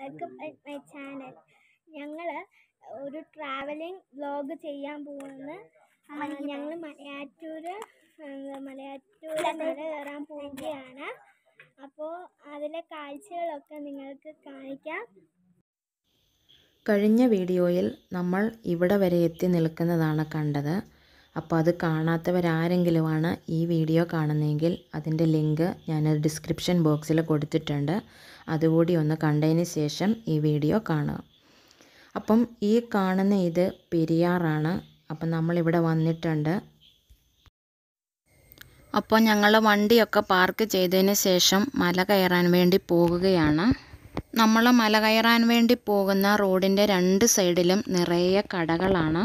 Welcome at my channel ഞങ്ങൾ ഒരു travelling vlog ചെയ്യാൻ പോകുന്ന ഞങ്ങൾ മലയാറ്റൂർ മലയാറ്റൂർ മല കയറാൻ പോവുകയാണ് അപ്പോൾ അതിലെ കാഴ്ചകളൊക്കെ നിങ്ങൾക്ക് കാണിക്കാം കഴിഞ്ഞ വീഡിയോയിൽ നമ്മൾ ഇവിടെ വരെ എത്തി നിൽക്കുന്നതാണ് കണ്ടത് അപ്പോൾ അത് കാണാത്തവരാരെങ്കിലുമാണ് ഈ വീഡിയോ കാണുന്നതെങ്കിൽ അതിൻ്റെ ലിങ്ക് ഞാൻ ഡിസ്ക്രിപ്ഷൻ ബോക്സിൽ കൊടുത്തിട്ടുണ്ട് അതുകൂടി ഒന്ന് കണ്ടതിന് ശേഷം ഈ വീഡിയോ കാണുക അപ്പം ഈ കാണുന്ന ഇത് പെരിയാറാണ് അപ്പം നമ്മളിവിടെ വന്നിട്ടുണ്ട് അപ്പോൾ ഞങ്ങൾ വണ്ടിയൊക്കെ പാർക്ക് ചെയ്തതിന് ശേഷം മല കയറാൻ വേണ്ടി പോകുകയാണ് നമ്മൾ മല കയറാൻ വേണ്ടി പോകുന്ന റോഡിൻ്റെ രണ്ട് സൈഡിലും നിറയെ കടകളാണ്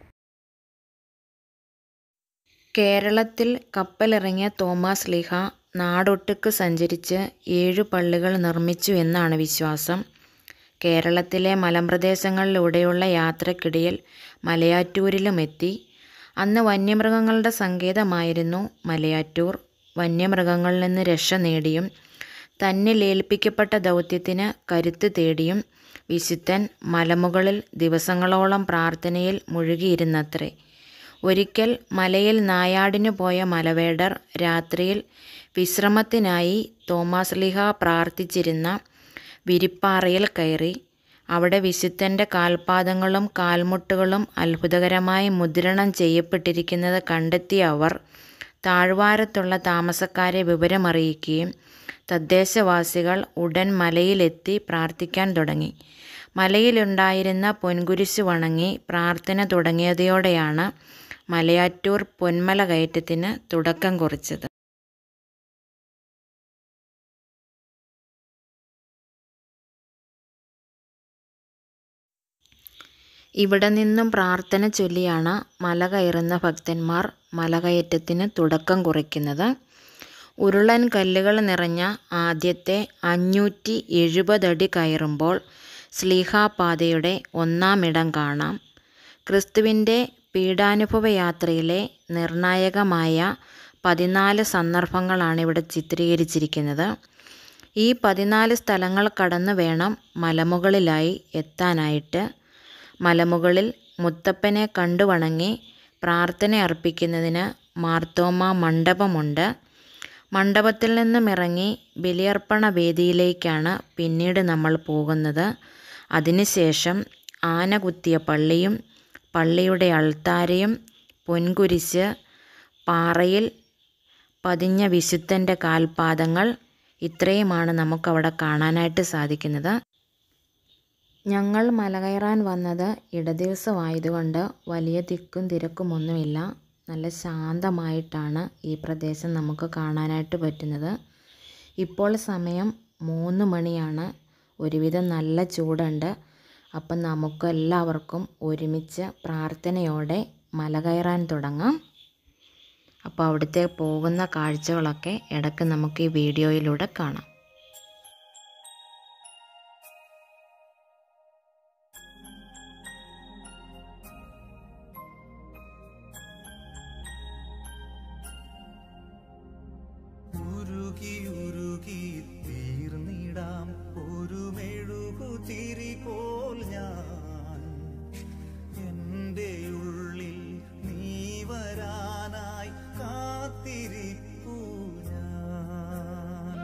കേരളത്തിൽ കപ്പലിറങ്ങിയ തോമസ് ലിഹ നാടൊട്ടുക്ക് സഞ്ചരിച്ച് ഏഴു പള്ളികൾ നിർമ്മിച്ചു എന്നാണ് വിശ്വാസം കേരളത്തിലെ മലമ്പ്രദേശങ്ങളിലൂടെയുള്ള യാത്രക്കിടയിൽ മലയാറ്റൂരിലും എത്തി അന്ന് വന്യമൃഗങ്ങളുടെ സങ്കേതമായിരുന്നു മലയാറ്റൂർ വന്യമൃഗങ്ങളിൽ നിന്ന് രക്ഷ നേടിയും തന്നിൽ ഏൽപ്പിക്കപ്പെട്ട ദൗത്യത്തിന് കരുത്ത് തേടിയും വിശുദ്ധൻ മലമുകളിൽ ദിവസങ്ങളോളം പ്രാർത്ഥനയിൽ മുഴുകിയിരുന്നത്രേ ഒരിക്കൽ മലയിൽ നായാടിനു പോയ മലവേടർ രാത്രിയിൽ വിശ്രമത്തിനായി തോമാസ് ലിഹ പ്രാർത്ഥിച്ചിരുന്ന വിരിപ്പാറയിൽ കയറി അവിടെ വിശുദ്ധൻ്റെ കാൽപാദങ്ങളും കാൽമുട്ടുകളും അത്ഭുതകരമായി മുദ്രണം ചെയ്യപ്പെട്ടിരിക്കുന്നത് കണ്ടെത്തിയ അവർ താഴ്വാരത്തുള്ള താമസക്കാരെ വിവരമറിയിക്കുകയും തദ്ദേശവാസികൾ ഉടൻ മലയിലെത്തി പ്രാർത്ഥിക്കാൻ തുടങ്ങി മലയിലുണ്ടായിരുന്ന പൊൻകുരിശ് വണങ്ങി പ്രാർത്ഥന തുടങ്ങിയതോടെയാണ് മലയാറ്റൂർ പൊന്മല കയറ്റത്തിന് തുടക്കം കുറിച്ചത് ഇവിടെ നിന്നും പ്രാർത്ഥന ചൊല്ലിയാണ് മല കയറുന്ന ഭക്തന്മാർ മലകയറ്റത്തിന് തുടക്കം കുറിക്കുന്നത് ഉരുളൻ കല്ലുകൾ നിറഞ്ഞ ആദ്യത്തെ അഞ്ഞൂറ്റി എഴുപതടി കയറുമ്പോൾ സ്ലീഹാപാതയുടെ ഒന്നാമിടം കാണാം ക്രിസ്തുവിൻ്റെ പീഡാനുഭവ യാത്രയിലെ നിർണായകമായ പതിനാല് സന്ദർഭങ്ങളാണ് ഇവിടെ ചിത്രീകരിച്ചിരിക്കുന്നത് ഈ പതിനാല് സ്ഥലങ്ങൾ കടന്നു വേണം മലമുകളിലായി എത്താനായിട്ട് മലമുകളിൽ മുത്തപ്പനെ കണ്ടുവണങ്ങി പ്രാർത്ഥന അർപ്പിക്കുന്നതിന് മാർത്തോമ മണ്ഡപമുണ്ട് മണ്ഡപത്തിൽ നിന്നും ഇറങ്ങി ബലിയർപ്പണ വേദിയിലേക്കാണ് പിന്നീട് നമ്മൾ പോകുന്നത് അതിനുശേഷം ആന കുത്തിയ പള്ളിയും പള്ളിയുടെ അൾത്താരയും പൊൻകുരിശ് പാറയിൽ പതിഞ്ഞ വിശുദ്ധൻ്റെ കാൽപാദങ്ങൾ ഇത്രയുമാണ് നമുക്കവിടെ കാണാനായിട്ട് സാധിക്കുന്നത് ഞങ്ങൾ മല കയറാൻ വന്നത് ഇടദിവസമായതുകൊണ്ട് വലിയ തിക്കും തിരക്കുമൊന്നുമില്ല നല്ല ശാന്തമായിട്ടാണ് ഈ പ്രദേശം നമുക്ക് കാണാനായിട്ട് പറ്റുന്നത് ഇപ്പോൾ സമയം മൂന്ന് മണിയാണ് ഒരുവിധം നല്ല ചൂടുണ്ട് അപ്പം നമുക്കെല്ലാവർക്കും ഒരുമിച്ച് പ്രാർത്ഥനയോടെ മല കയറാൻ തുടങ്ങാം അപ്പോൾ അവിടുത്തെ പോകുന്ന കാഴ്ചകളൊക്കെ ഇടയ്ക്ക് നമുക്ക് ഈ വീഡിയോയിലൂടെ കാണാം ഉരുകി ഉരുകി തീർന്നിടാം ഒരു മെഴുകുതിരി പോൽ ഞാൻ എൻ്റെ ഉള്ളിൽ നീ വരാനായി കാത്തിരിപ്പു ഞാൻ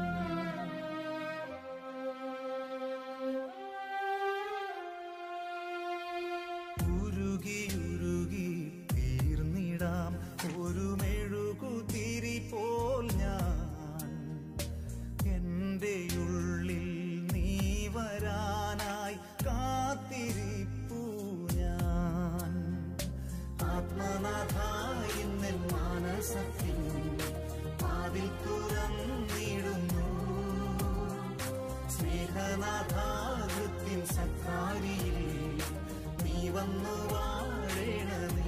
ഉരുകി ഉരുകി തീർന്നിടാം ഒരു മെഴുകുതിരി പോൽ ഞാൻ എൻ്റെ ഉള്ളിൽ നീ വരാനായി കാത്തിരിപ്പു ഞാൻ ആത്മനാഥായി നിൻ മാനസത്തിൽ പാതിൽ തുറന്നിടുന്നു സ്നേഹനാഥാകൃത്തിൻ സക്കാരിയിൽ നീ വന്നു വാഴണമേ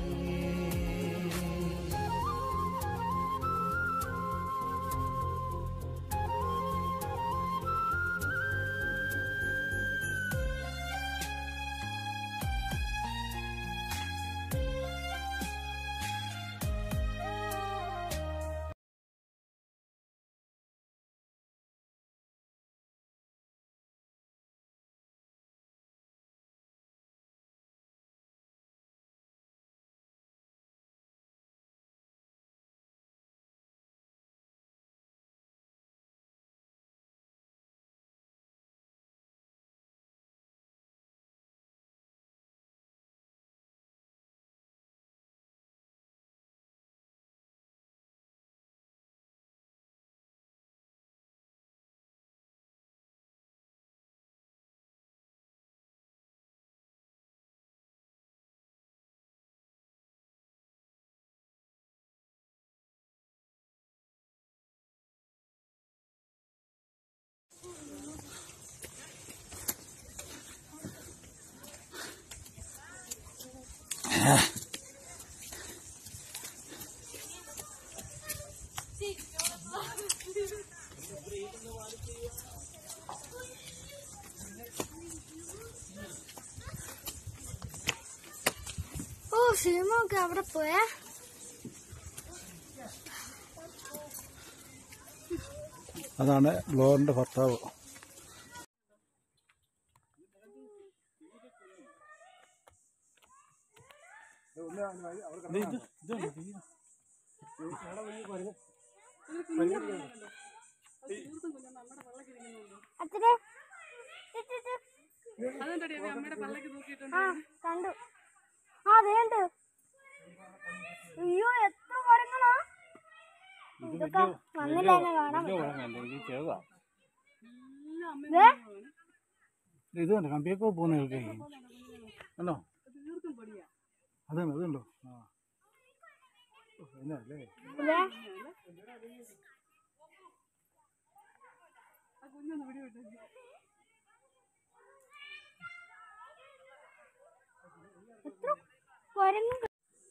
ഓ സിനിമൊക്കെ അവിടെ പോയാ അതാണ് ഗ്ലോറിന്റെ ഭർത്താവ് അച്ഛനെ ആ കണ്ടു ആ വേണ്ട അയ്യോ എത്ര മരങ്ങളാ ഇതൊക്കെ വന്നില്ല എന്നെ കാണാൻ ദേ, ഇത് കണ്ടോ കമ്പിയൊക്കെ പോകുന്ന കണ്ടോ അതാണ് അതുണ്ടോ ആ ഓ, എന്നല്ലേ ദേ. എത്ര കുരങ്ങ്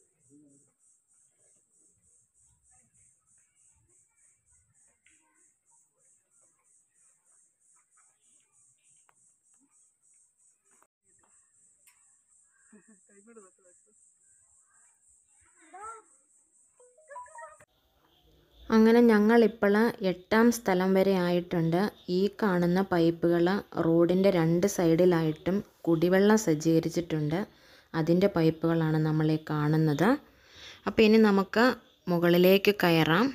അങ്ങനെ ഞങ്ങളിപ്പോൾ എട്ടാം സ്ഥലം വരെ ആയിട്ടുണ്ട് ഈ കാണുന്ന പൈപ്പുകൾ റോഡിൻ്റെ രണ്ട് സൈഡിലായിട്ടും കുടിവെള്ളം സജ്ജീകരിച്ചിട്ടുണ്ട് അതിൻ്റെ പൈപ്പുകളാണ് നമ്മൾ ഈ കാണുന്നത് അപ്പോൾ ഇനി നമുക്ക് മുകളിലേക്ക് കയറാം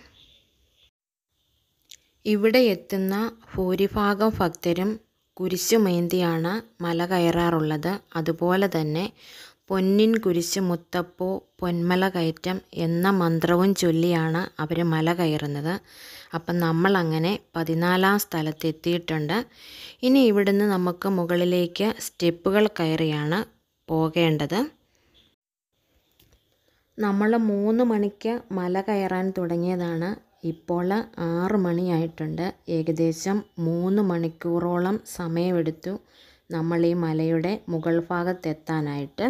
ഇവിടെ എത്തുന്ന ഭൂരിഭാഗം ഭക്തരും കുരിശുമേന്തിയാണ് മല കയറാറുള്ളത് അതുപോലെ തന്നെ പൊന്നിൻ കുരിശ് മുത്തപ്പോ പൊന്മല കയറ്റം എന്ന മന്ത്രവും ചൊല്ലിയാണ് അവർ മല കയറുന്നത് അപ്പം നമ്മളങ്ങനെ പതിനാലാം സ്ഥലത്ത് എത്തിയിട്ടുണ്ട് ഇനി ഇവിടുന്ന് നമുക്ക് മുകളിലേക്ക് സ്റ്റെപ്പുകൾ കയറിയാണ് പോകേണ്ടത് നമ്മൾ മൂന്ന് മണിക്ക് മല കയറാൻ തുടങ്ങിയതാണ് ഇപ്പോൾ ആറ് മണിയായിട്ടുണ്ട് ഏകദേശം മൂന്ന് മണിക്കൂറോളം സമയമെടുത്തു നമ്മൾ ഈ മലയുടെ മുകൾ ഭാഗത്തെത്താനായിട്ട്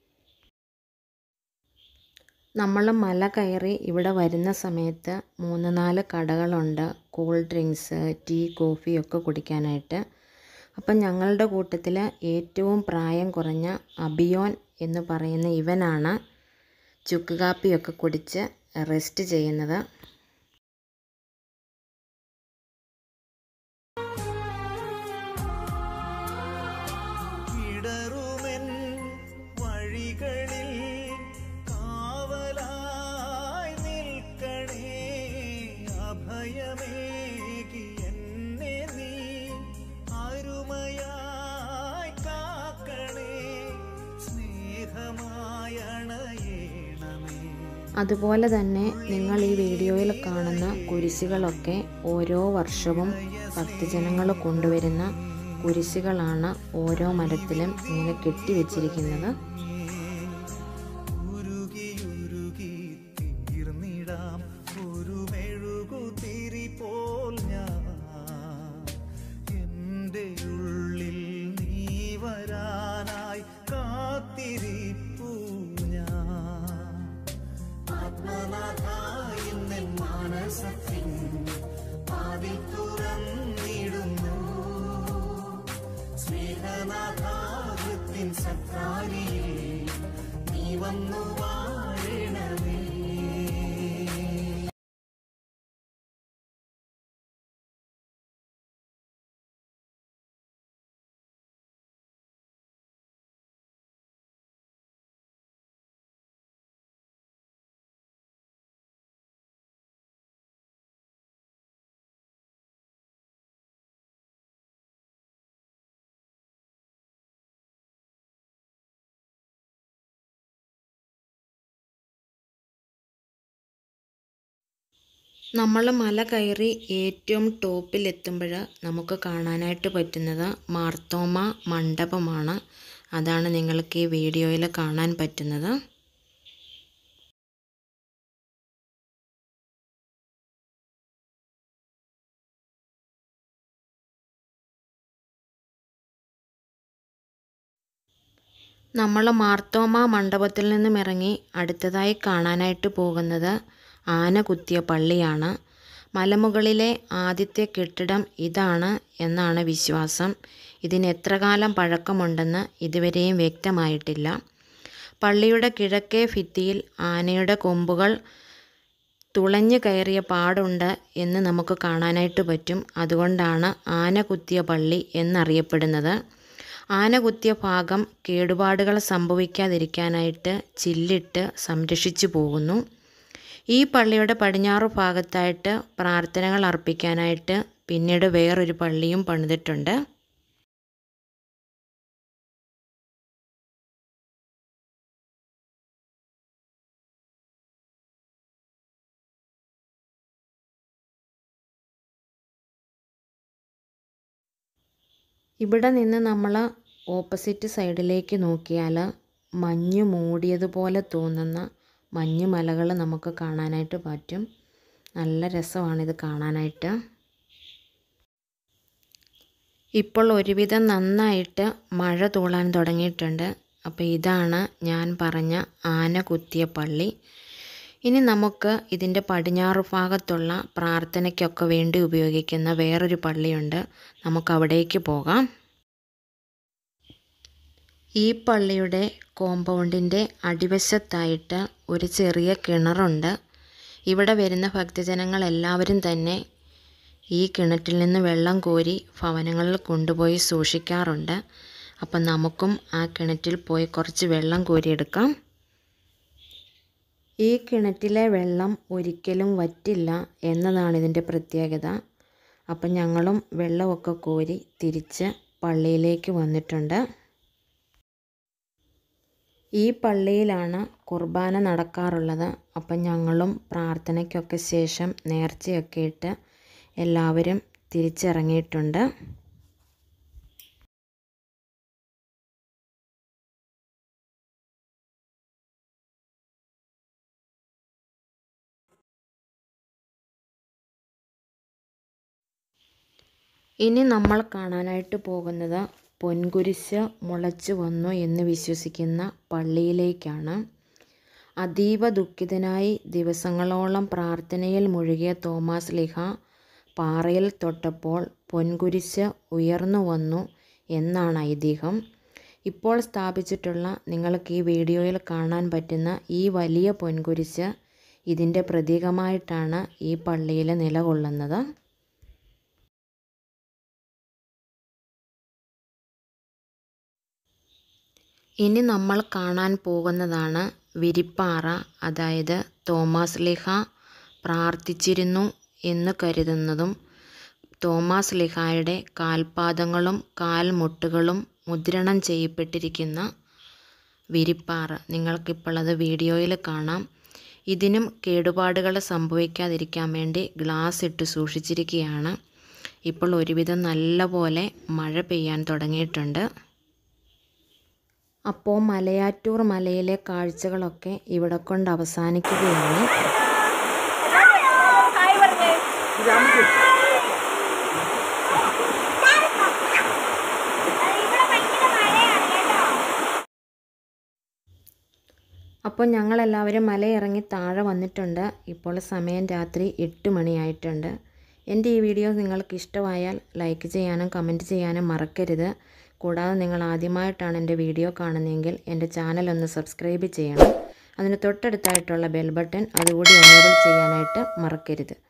നമ്മൾ മല കയറി ഇവിടെ വരുന്ന സമയത്ത് മൂന്ന് നാല് കടകളുണ്ട് കൂൾ ഡ്രിങ്ക്സ് ടീ കോഫി ഒക്കെ കുടിക്കാനായിട്ട് അപ്പം ഞങ്ങളുടെ കൂട്ടത്തിൽ ഏറ്റവും പ്രായം കുറഞ്ഞ അബിയോൻ എന്ന് പറയുന്ന ഇവനാണ് ചുക്ക് കാപ്പിയൊക്കെ കുടിച്ച് റെസ്റ്റ് ചെയ്യുന്നത് ഇടറുമെൻ വഴികളിൽ കാവലായി നിൽക്കണേ അഭയമേകി എന്നെ നീ അരുമയായി കാക്കണേ സ്നേഹമായണയേണമേ അതുപോലെ തന്നെ നിങ്ങൾ ഈ വീഡിയോയിൽ കാണുന്ന കുരിശുകളൊക്കെ ഓരോ വർഷവും ഭക്തജനങ്ങൾ കൊണ്ടുവരുന്ന കുരിശുകളാണ് ഓരോ മരത്തിലും ഇങ്ങനെ കെട്ടിവെച്ചിരിക്കുന്നത് ഉരുകിയുരുകി തീർന്നിടാം ഒരു മെഴുകുതിരി പോൽ ഞാൻ എൻ്റെ ഉള്ളിൽ നീ വരാനായി കാത്തിരിപ്പു ഞാൻ ആത്മനാഥായി നിൻ മാനസത്തിൻ പാതിൽ തുറന്നിടുന്നു സ്നേഹനാഥാകൃത്തിൻ സത്രാരിയിൽ നീ വന്നു വാഴണമേ നമ്മൾ മല കയറി ഏറ്റവും ടോപ്പിലെത്തുമ്പോൾ നമുക്ക് കാണാനായിട്ട് പറ്റുന്നത് മാർത്തോമ മണ്ഡപമാണ് അതാണ് നിങ്ങൾക്ക് ഈ വീഡിയോയിൽ കാണാൻ പറ്റുന്നത് നമ്മൾ മാർത്തോമ മണ്ഡപത്തിൽ നിന്നും ഇറങ്ങി അടുത്തതായി കാണാനായിട്ട് പോകുന്നത് ആന കുത്തിയ പള്ളിയാണ് മലമുകളിലെ ആദ്യത്തെ കെട്ടിടം ഇതാണ് എന്നാണ് വിശ്വാസം ഇതിന് എത്ര കാലം പഴക്കമുണ്ടെന്ന് ഇതുവരെയും വ്യക്തമായിട്ടില്ല പള്ളിയുടെ കിഴക്കേ ഭിത്തിയിൽ ആനയുടെ കൊമ്പുകൾ തുളഞ്ഞു കയറിയ പാടുണ്ട് എന്ന് നമുക്ക് കാണാനായിട്ട് പറ്റും അതുകൊണ്ടാണ് ആന കുത്തിയ പള്ളി എന്നറിയപ്പെടുന്നത് ആന കുത്തിയ ഭാഗം കേടുപാടുകൾ സംഭവിക്കാതിരിക്കാനായിട്ട് ചില്ലിട്ട് സംരക്ഷിച്ചു പോകുന്നു ഈ പള്ളിയുടെ പടിഞ്ഞാറ് ഭാഗത്തായിട്ട് പ്രാർത്ഥനകൾ അർപ്പിക്കാനായിട്ട് പിന്നീട് വേറൊരു പള്ളിയും പണിതിട്ടുണ്ട് ഇവിടെ നിന്ന് നമ്മൾ ഓപ്പോസിറ്റ് സൈഡിലേക്ക് നോക്കിയാൽ മഞ്ഞ് മൂടിയതുപോലെ തോന്നുന്ന മഞ്ഞ് മലകൾ നമുക്ക് കാണാനായിട്ട് പറ്റും നല്ല രസമാണിത് കാണാനായിട്ട് ഇപ്പോൾ ഒരുവിധം നന്നായിട്ട് മഴ തൂളാൻ തുടങ്ങിയിട്ടുണ്ട് അപ്പോൾ ഇതാണ് ഞാൻ പറഞ്ഞ ആന കുത്തിയ പള്ളി ഇനി നമുക്ക് ഇതിൻ്റെ പടിഞ്ഞാറ് ഭാഗത്തുള്ള പ്രാർത്ഥനയ്ക്കൊക്കെ വേണ്ടി ഉപയോഗിക്കുന്ന വേറൊരു പള്ളിയുണ്ട് നമുക്ക് അവിടേക്ക് പോകാം ഈ പള്ളിയുടെ കോമ്പൗണ്ടിൻ്റെ അടിവശത്തായിട്ട് ഒരു ചെറിയ കിണറുണ്ട് ഇവിടെ വരുന്ന ഭക്തജനങ്ങൾ എല്ലാവരും തന്നെ ഈ കിണറ്റിൽ നിന്ന് വെള്ളം കോരി ഭവനങ്ങളിൽ കൊണ്ടുപോയി സൂക്ഷിക്കാറുണ്ട് അപ്പം നമുക്കും ആ കിണറ്റിൽ പോയി കുറച്ച് വെള്ളം കോരിയെടുക്കാം ഈ കിണറ്റിലെ വെള്ളം ഒരിക്കലും വറ്റില്ല എന്നതാണ് ഇതിൻ്റെ പ്രത്യേകത അപ്പം ഞങ്ങളും വെള്ളമൊക്കെ കോരി തിരിച്ച് പള്ളിയിലേക്ക് വന്നിട്ടുണ്ട് ഈ പള്ളിയിലാണ് കുർബാന നടക്കാറുള്ളത് അപ്പം ഞങ്ങളും പ്രാർത്ഥനയ്ക്കൊക്കെ ശേഷം നേർച്ചയൊക്കെ ഇട്ട് എല്ലാവരും തിരിച്ചിറങ്ങിയിട്ടുണ്ട് ഇനി നമ്മൾ കാണാനായിട്ട് പോകുന്നത് പൊൻകുരിശ് മുളച്ചു വന്നു എന്ന് വിശ്വസിക്കുന്ന പള്ളിയിലേക്കാണ് അതീവ ദുഃഖിതനായി ദിവസങ്ങളോളം പ്രാർത്ഥനയിൽ മുഴുകിയ തോമാസ് ലിഹ പാറയിൽ തൊട്ടപ്പോൾ പൊൻകുരിശ് ഉയർന്നു വന്നു എന്നാണ് ഐതിഹ്യം ഇപ്പോൾ സ്ഥാപിച്ചിട്ടുള്ള നിങ്ങൾക്ക് ഈ വീഡിയോയിൽ കാണാൻ പറ്റുന്ന ഈ വലിയ പൊൻകുരിശ് ഇതിൻ്റെ പ്രതീകമായിട്ടാണ് ഈ പള്ളിയിൽ നിലകൊള്ളുന്നത് ഇനി നമ്മൾ കാണാൻ പോകുന്നതാണ് വിരിപ്പാറ അതായത് തോമാസ് ലിഹ പ്രാർത്ഥിച്ചിരുന്നു എന്ന് കരുതുന്നതും തോമാസ് ലിഹായുടെ കാൽപാദങ്ങളും കാൽമുട്ടുകളും മുദ്രണം ചെയ്യപ്പെട്ടിരിക്കുന്ന വിരിപ്പാറ നിങ്ങൾക്കിപ്പോൾ അത് വീഡിയോയിൽ കാണാം ഇതിനും കേടുപാടുകൾ സംഭവിക്കാതിരിക്കാൻ വേണ്ടി ഗ്ലാസ് ഇട്ട് സൂക്ഷിച്ചിരിക്കുകയാണ് ഇപ്പോൾ ഒരുവിധം നല്ല പോലെ മഴ പെയ്യാൻ തുടങ്ങിയിട്ടുണ്ട് അപ്പോൾ മലയാറ്റൂർ മലയിലെ കാഴ്ചകളൊക്കെ ഇവിടെ കൊണ്ട് അവസാനിക്കുകയാണ് അപ്പോൾ ഞങ്ങളെല്ലാവരും മലയിറങ്ങി താഴെ വന്നിട്ടുണ്ട് ഇപ്പോൾ സമയം രാത്രി എട്ട് മണിയായിട്ടുണ്ട് എൻ്റെ ഈ വീഡിയോ നിങ്ങൾക്ക് ഇഷ്ടമായാൽ ലൈക്ക് ചെയ്യാനും കമൻറ്റ് ചെയ്യാനും മറക്കരുത് കൂടാതെ നിങ്ങൾ ആദ്യമായിട്ടാണ് എൻ്റെ വീഡിയോ കാണുന്നതെങ്കിൽ എൻ്റെ ചാനൽ ഒന്ന് സബ്സ്ക്രൈബ് ചെയ്യണം അതിന് തൊട്ടടുത്തായിട്ടുള്ള ബെൽ ബട്ടൺ അതുകൂടി എനേബിൾ ചെയ്യാനായിട്ട് മറക്കരുത്